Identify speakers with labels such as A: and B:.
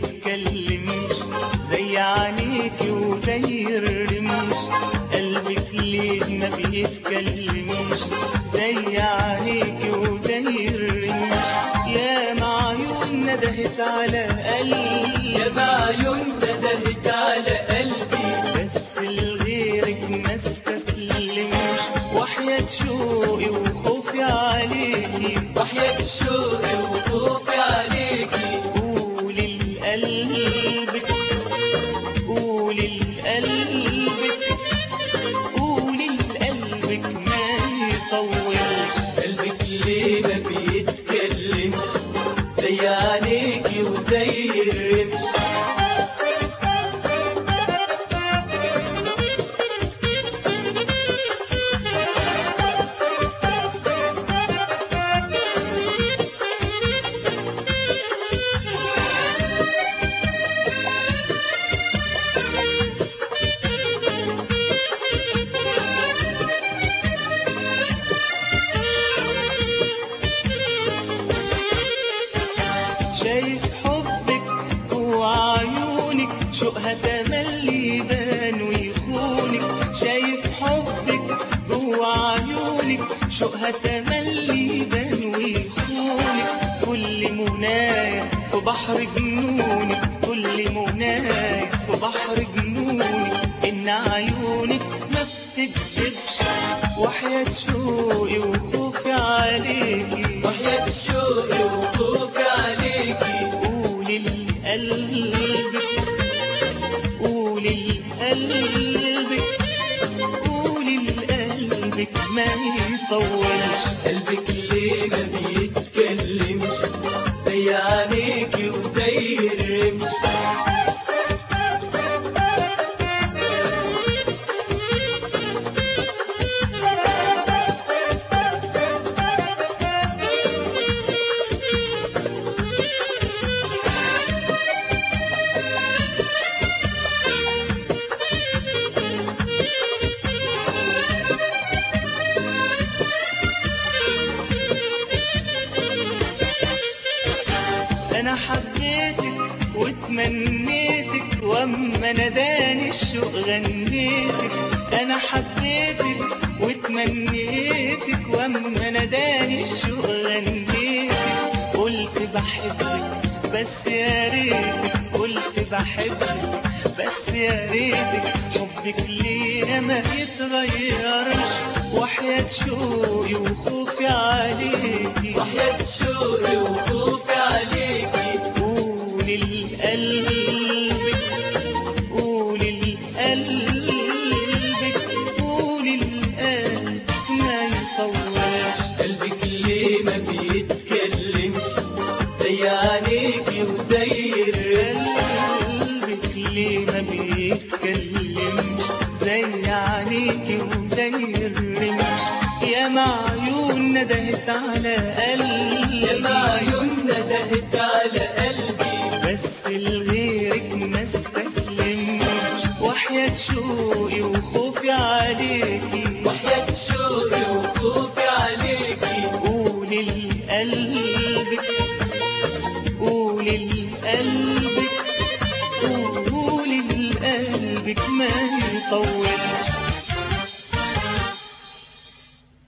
A: بيتكلمش زي عينيكي وزي الرمش قلبك ليه ما بيتكلمش زي عينيكي وزي الرمش يا معيون ندهت على قلبي
B: يا بعيون ندهت على قلبي
A: بس لغيرك ما استسلمش وحياة شوقي وخوفي عليكي
B: وحياة شوقي وخوفي عليكي
A: قولي لقلبك قولي لقلبك قولي لقلبك ما يطولش
B: قلبك ليه ما بيتكلمش زي عينيكي وزي الرمش
A: شايف حبك جوا عيونك شوقها تملي يبان ويخونك شايف حبك جوا عيونك شوقها تملي يبان ويخونك كل منايا في بحر جنونك كل منايا في بحر جنونك ان عيونك ما بتكذبش وحياة شوقي وخوفي عليكي
B: وحياة شوقي وخوفي عليكي
A: قولي لقلبك قولي لقلبك قولي لقلبك ما يطولش
B: قلبك ليه ما بيتكلمش زي عينيكي وزي الرمش
A: انا حبيتك وتمنيتك واما ناداني الشوق غنيتك انا حبيتك وتمنيتك واما ناداني الشوق غنيتك قلت بحبك بس يا ريتك قلت بحبك بس يا ريتك حبك ليا ما يتغيرش وحياة شوقي وخوفي عليكي
B: وحياة شوقي وخوفي عليكي
A: قولي لقلبك قولي لقلبك قولي لقلبك ما يطولش
B: قلبك ليه ما بيتكلمش زي عينيكي وزي الرمش
A: قلبك ليه ما بيتكلمش زي عينيكي وزي الرمش يا معيون ندهت على
B: يا
A: قلبي
B: معيون ندهت على قلبي
A: بس لغيرك ما استسلمش وحياة شوقي وخوفي عليكي
B: وحياة شوقي وخوفي عليكي
A: قولي لقلبك قولي لقلبك قولي لقلبك ما يطول